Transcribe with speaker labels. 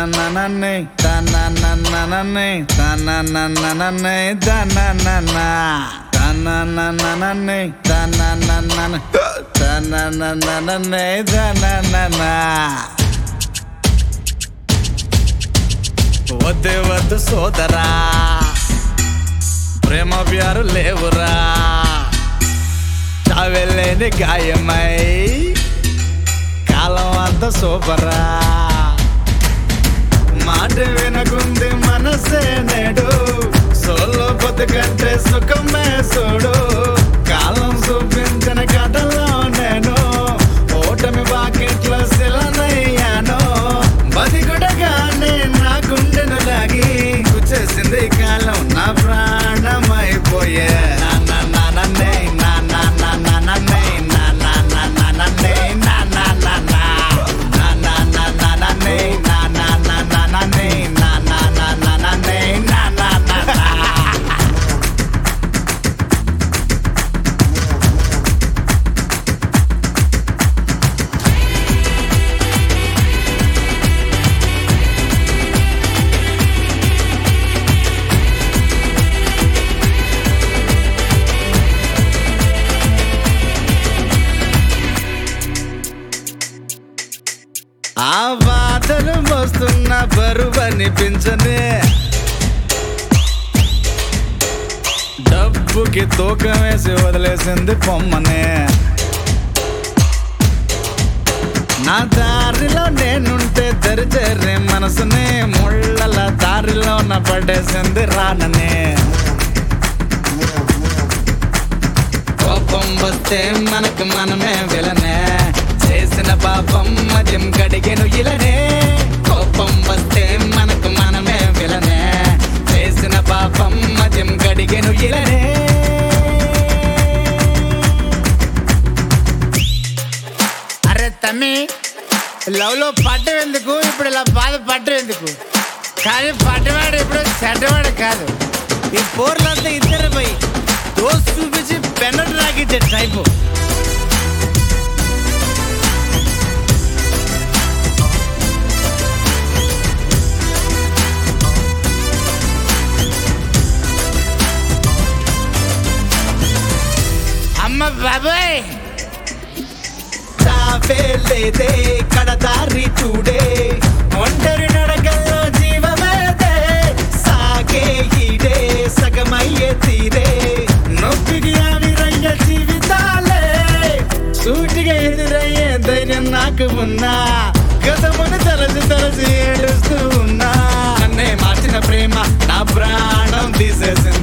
Speaker 1: తననన్నే తననన్ననన్నే తననన్ననన్నే తననన్న తననన్ననన్నే తననన్నన తననన్ననన్నే తననన్న వద్దే వద్దు సోదరా ప్రేమ ప్యారు లేవురా చావెళ్ళేని గాయమై కాలం అంత సూపరా మాట వినకుంది మనసే నేడు సోలో బతుకంటే సుఖమే చూడు కాలం చూపించిన కథలో నేను ఓటమి బాకెట్లో శిలనయ్యాను బతికుడగానే నా గుండెను లాగి గుచ్చేసింది కాలం నా ప్రాణమైపోయే నా నా నా నన్నే నా నా నా నా నన్నే నా నా నా నా నన్నే నా నా నా నా నా నా నా నా నన్నే నా నా నా నా నన్నే నా నా నా నా నన్నే నా నా నా నా ఆ బాధలు మోస్తున్న బరువు అనిపించనే డబ్బుకి తూకం వేసి వదిలేసింది పొమ్మనే నా దారిలో నేనుంటే తెరిచేరే మనసునే ముళ్ళల దారిలో నా పడేసింది రాననే కోపం వస్తే మనకు మనమే విలనే చేసిన పాపం మద్యం కడిగెను ఇలనే కోపం వస్తే మనకు మనమే విలనే చేసిన పాపం మద్యం కడిగెను ఇలనే
Speaker 2: అరే తమ్మి లవ్ లో పడ్డం ఎందుకు ఇప్పుడు ఇలా బాధ పడ్డం ఎందుకు కానీ పడ్డవాడు ఇప్పుడు చెడ్డవాడు కాదు ఈ పోర్లంతా ఇద్దరు పోయి దోస్తు చూపించి పెన్నట్టు రాకిచ్చే టైపు అమ్మ బాబాయ్
Speaker 1: తావే లేదే కడదారి చూడే ఒంటరి నడకల్లో జీవమేదే సాగే ఈడే సగమయ్యే తీరే నొప్పికి ఆవిరయ్య జీవితాలే సూటిగా ఎదురయ్యే ధైర్యం నాకు ఉన్నా గతమును తలసి తలసి ఏడుస్తూ ఉన్నా నన్నే మార్చిన ప్రేమ నా ప్రాణం తీసేసింది